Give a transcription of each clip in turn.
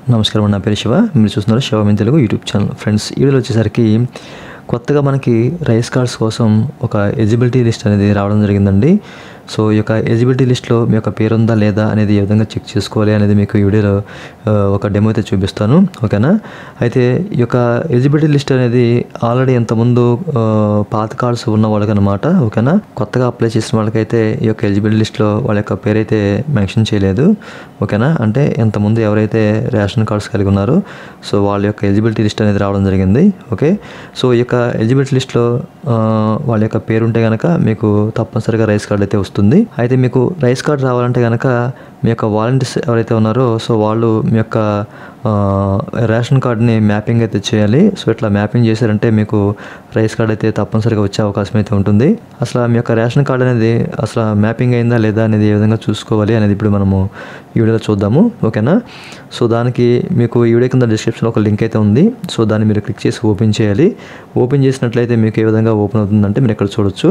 నమస్కారం నా పేరు శివ మీరు చూస్తున్నారు శివ మీ తెలుగు యూట్యూబ్ ఛానల్ ఫ్రెండ్స్ ఈ వీడియోలో వచ్చేసరికి కొత్తగా మనకి రైస్ కార్డ్స్ కోసం ఒక ఎలిజిబిలిటీ లిస్ట్ అనేది రావడం జరిగిందండి సో ఈ యొక్క ఎలిజిబిలిటీ లిస్ట్లో మీ యొక్క పేరు ఉందా లేదా అనేది ఏ విధంగా చెక్ చేసుకోవాలి అనేది మీకు ఈ వీడియోలో ఆ, ఒక డెమో అయితే చూపిస్తాను ఓకేనా అయితే ఈ యొక్క ఎలిజిబిలిటీ లిస్ట్ అనేది ఆల్రెడీ ఇంతకుముందు ఆ, పాత కార్డ్స్ ఉన్న వాళ్ళకి అనమాట ఓకేనా కొత్తగా అప్లై చేసిన వాళ్ళకైతే ఈ యొక్క ఎలిజిబిలిటీ లిస్ట్లో వాళ్ళ యొక్క పేరు అయితే మెన్షన్ చేయలేదు ఓకేనా అంటే ఇంతకుముందు ఎవరైతే రేషన్ కార్డ్స్ కలిగి ఉన్నారో సో వాళ్ళ యొక్క ఎలిజిబిలిటీ లిస్ట్ అనేది రావడం జరిగింది ఓకే సో ఈ యొక్క ఎలిజిబిలిటీ లిస్ట్లో ఆ, వాళ్ళ యొక్క పేరు ఉంటే కనుక మీకు తప్పనిసరిగా రైస్ కార్డ్ అయితే వస్తుంది అయితే మీకు రైస్ కార్డ్ రావాలంటే కనుక మీ యొక్క వాలంటీర్స్ ఎవరైతే ఉన్నారో సో వాళ్ళు మీ యొక్క ఆ, రేషన్ కార్డ్ని మ్యాపింగ్ అయితే చేయాలి సో ఇట్లా మ్యాపింగ్ చేశారంటే మీకు రైస్ కార్డ్ అయితే తప్పనిసరిగా వచ్చే అవకాశం అయితే ఉంటుంది అసలు మీ యొక్క రేషన్ కార్డ్ అనేది అసలు మ్యాపింగ్ అయిందా లేదా అనేది ఏ విధంగా చూసుకోవాలి అనేది ఇప్పుడు మనము ఈ వీడియోలో చూద్దాము ఓకేనా సో దానికి మీకు ఈ వీడియో కింద డిస్క్రిప్షన్లో ఒక లింక్ అయితే ఉంది సో దాన్ని మీరు క్లిక్ చేసి ఓపెన్ చేయాలి ఓపెన్ చేసినట్లయితే మీకు ఏ విధంగా ఓపెన్ అవుతుందంటే మీరు ఇక్కడ చూడొచ్చు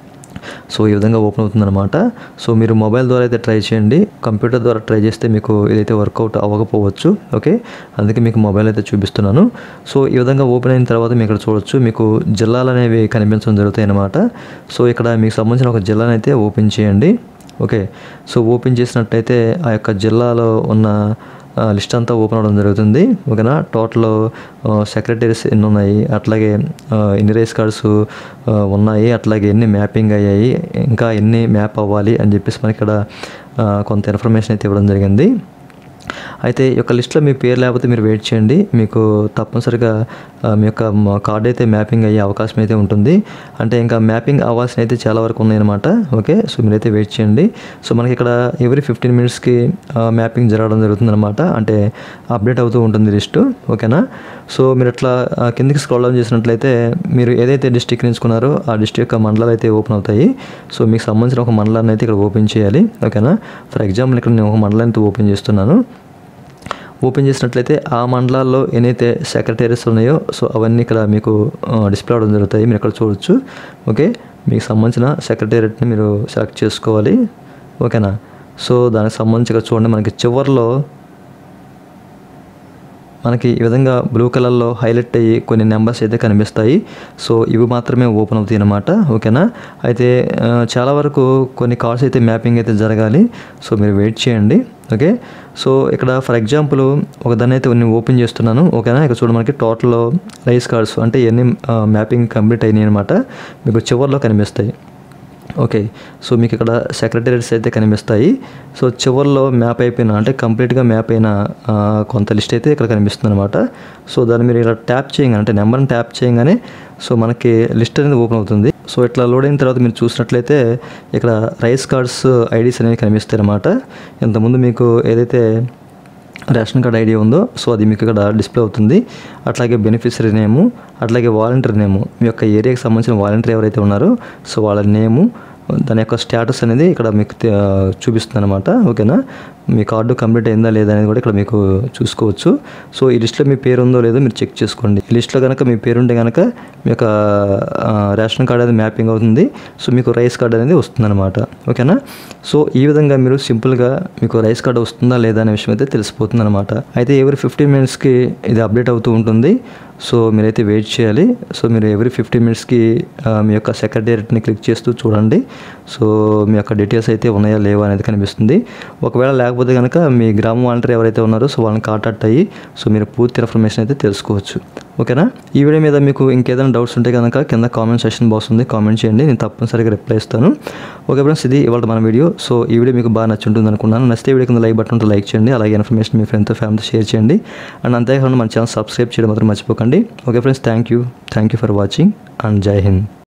సో ఈ విధంగా ఓపెన్ అవుతుందన్నమాట సో మీరు మొబైల్ ద్వారా అయితే ట్రై చేయండి కంప్యూటర్ ద్వారా ట్రై చేస్తే మీకు ఇదైతే వర్కౌట్ అవ్వకపోవచ్చు ఓకే అందుకే మీకు మొబైల్ అయితే చూపిస్తున్నాను సో ఈ విధంగా ఓపెన్ అయిన తర్వాత మీరు ఇక్కడ చూడొచ్చు మీకు జిల్లాలు అనేవి కనిపించడం జరుగుతాయి అన్నమాట సో ఇక్కడ మీకు సంబంధించిన ఒక జిల్లాని అయితే ఓపెన్ చేయండి ఓకే సో ఓపెన్ చేసినట్టయితే ఆ యొక్క జిల్లాలో ఉన్న ఆ, లిస్ట్ అంతా ఓపెన్ అవ్వడం జరుగుతుంది ఓకేనా టోటల్ సెక్రటరీస్ ఎన్ని ఉన్నాయి అట్లాగే ఆ, ఎన్ని రేస్ కార్డ్స్ ఆ, ఉన్నాయి అట్లాగే ఎన్ని మ్యాపింగ్ అయ్యాయి ఇంకా ఎన్ని మ్యాప్ అవ్వాలి అని చెప్పేసి మనకి ఇక్కడ ఆ, కొంత ఇన్ఫర్మేషన్ అయితే ఇవ్వడం జరిగింది అయితే ఈ యొక్క లిస్ట్లో మీ పేరు లేకపోతే మీరు వెయిట్ చేయండి మీకు తప్పనిసరిగా ఆ, మీ యొక్క మ- కార్డ్ అయితే మ్యాపింగ్ అయ్యే అవకాశం అయితే ఉంటుంది అంటే ఇంకా మ్యాపింగ్ అవ్వాల్సిన అయితే చాలా వరకు ఉన్నాయన్నమాట ఓకే సో మీరైతే వెయిట్ చేయండి సో మనకి ఇక్కడ ఎవ్రీ ఫిఫ్టీన్ మినిట్స్కి మ్యాపింగ్ జరగడం జరుగుతుందన్నమాట అంటే అప్డేట్ అవుతూ ఉంటుంది లిస్టు ఓకేనా సో మీరు అట్లా ఆ, కిందికి స్క్రోల్ డౌన్ చేసినట్లయితే మీరు ఏదైతే డిస్టిక్ ఎంచుకున్నారో ఆ డిస్టిక్ యొక్క మండలాలు అయితే ఓపెన్ అవుతాయి సో మీకు సంబంధించిన ఒక మండలాన్ని అయితే ఇక్కడ ఓపెన్ చేయాలి ఓకేనా ఫర్ ఎగ్జాంపుల్ ఇక్కడ నేను ఒక మండలాన్ని అయితే ఓపెన్ చేస్తున్నాను ఓపెన్ చేసినట్లయితే ఆ మండలాల్లో ఏదైతే సెక్రటరీస్ ఉన్నాయో సో అవన్నీ ఇక్కడ మీకు డిస్ప్లే అవడం జరుగుతాయి మీరు ఇక్కడ చూడొచ్చు ఓకే మీకు సంబంధించిన సెక్రటేరియట్ని మీరు సెలెక్ట్ చేసుకోవాలి ఓకేనా సో దానికి సంబంధించి ఇక్కడ చూడండి మనకి చివరిలో మనకి ఈ విధంగా బ్లూ కలర్లో హైలైట్ అయ్యి కొన్ని నెంబర్స్ అయితే కనిపిస్తాయి సో ఇవి మాత్రమే ఓపెన్ అవుతాయి అన్నమాట ఓకేనా అయితే ఆ, చాలా వరకు కొన్ని కార్డ్స్ అయితే మ్యాపింగ్ అయితే జరగాలి సో మీరు వెయిట్ చేయండి ఓకే సో ఇక్కడ ఫర్ ఎగ్జాంపుల్ ఒక దాన్ని అయితే నేను ఓపెన్ చేస్తున్నాను ఓకేనా ఇక్కడ చూడ మనకి టోటల్ రైస్ కార్డ్స్ అంటే ఇవన్నీ మ్యాపింగ్ కంప్లీట్ అయినాయి అనమాట మీకు చివరిలో కనిపిస్తాయి ఓకే సో మీకు ఇక్కడ సెక్రటరీస్ అయితే కనిపిస్తాయి సో చివరిలో మ్యాప్ అయిపోయిన అంటే కంప్లీట్గా మ్యాప్ అయిన ఆ, కొంత లిస్ట్ అయితే ఇక్కడ కనిపిస్తుంది అనమాట సో దాన్ని మీరు ఇలా ట్యాప్ చేయగానే అంటే నెంబర్ని ట్యాప్ చేయగానే సో మనకి లిస్ట్ అనేది ఓపెన్ అవుతుంది సో ఇట్లా లోడ్ అయిన తర్వాత మీరు చూసినట్లయితే ఇక్కడ రైస్ కార్డ్స్ ఐడీస్ అనేవి కనిపిస్తాయి అనమాట ఇంతకుముందు మీకు ఏదైతే రేషన్ కార్డ్ ఐడి ఉందో సో అది మీకు ఇక్కడ డిస్ప్లే అవుతుంది అట్లాగే బెనిఫిషరీ నేము అట్లాగే వాలంటీర్ నేము మీ యొక్క ఏరియాకి సంబంధించిన వాలంటీర్ ఎవరైతే ఉన్నారో సో వాళ్ళ నేము దాని యొక్క స్టేటస్ అనేది ఇక్కడ మీకు చూపిస్తుంది అనమాట ఓకేనా మీ కార్డు కంప్లీట్ అయిందా లేదా అనేది కూడా ఇక్కడ మీకు చూసుకోవచ్చు సో ఈ లిస్ట్లో మీ పేరు ఉందో లేదో మీరు చెక్ చేసుకోండి ఈ లిస్ట్లో కనుక మీ పేరు ఉంటే కనుక మీ యొక్క ఆ, రేషన్ కార్డ్ అనేది మ్యాపింగ్ అవుతుంది సో మీకు రైస్ కార్డ్ అనేది వస్తుందన్నమాట ఓకేనా సో ఈ విధంగా మీరు సింపుల్గా మీకు రైస్ కార్డ్ వస్తుందా లేదా అనే విషయం అయితే తెలిసిపోతుంది అనమాట అయితే ఎవరి ఫిఫ్టీన్ మినిట్స్కి ఇది అప్డేట్ అవుతూ ఉంటుంది సో మీరైతే వెయిట్ చేయాలి సో మీరు ఎవ్రీ ఫిఫ్టీన్ మినిట్స్కి మీ యొక్క సెక్రటేరియట్ని క్లిక్ చేస్తూ చూడండి సో మీ యొక్క డీటెయిల్స్ అయితే ఉన్నాయా లేవా అనేది కనిపిస్తుంది ఒకవేళ లేకపోతే కనుక మీ గ్రామ వాలంటీర్ ఎవరైతే ఉన్నారో సో వాళ్ళని కాంటాక్ట్ అయ్యి సో మీరు పూర్తి ఇన్ఫర్మేషన్ అయితే తెలుసుకోవచ్చు ఓకేనా ఈ వీడియో మీద మీకు ఇంకేదైనా డౌట్స్ ఉంటే కనుక కింద కామెంట్ సెక్షన్ బాక్స్ ఉంది కామెంట్ చేయండి నేను తప్పనిసరిగా రిప్లై ఇస్తాను ఓకే ఫ్రెండ్స్ ఇది ఇవాళ మన వీడియో సో ఈ వీడియో మీకు బాగా నచ్చుంటుంది అనుకున్నాను నచ్చితే వీడియో కింద లైక్ బటన్ ఉంటే లైక్ చేయండి అలాగే ఇన్ఫర్మేషన్ మీ ఫ్రెండ్తో ఫ్యామిలీతో షేర్ చేయండి అండ్ అంతేకాకుండా మన ఛానల్ సబ్స్క్రైబ్ చేయడం మాత్రం మర్చిపోకండి okay friends thank you thank you for watching and Jai Hind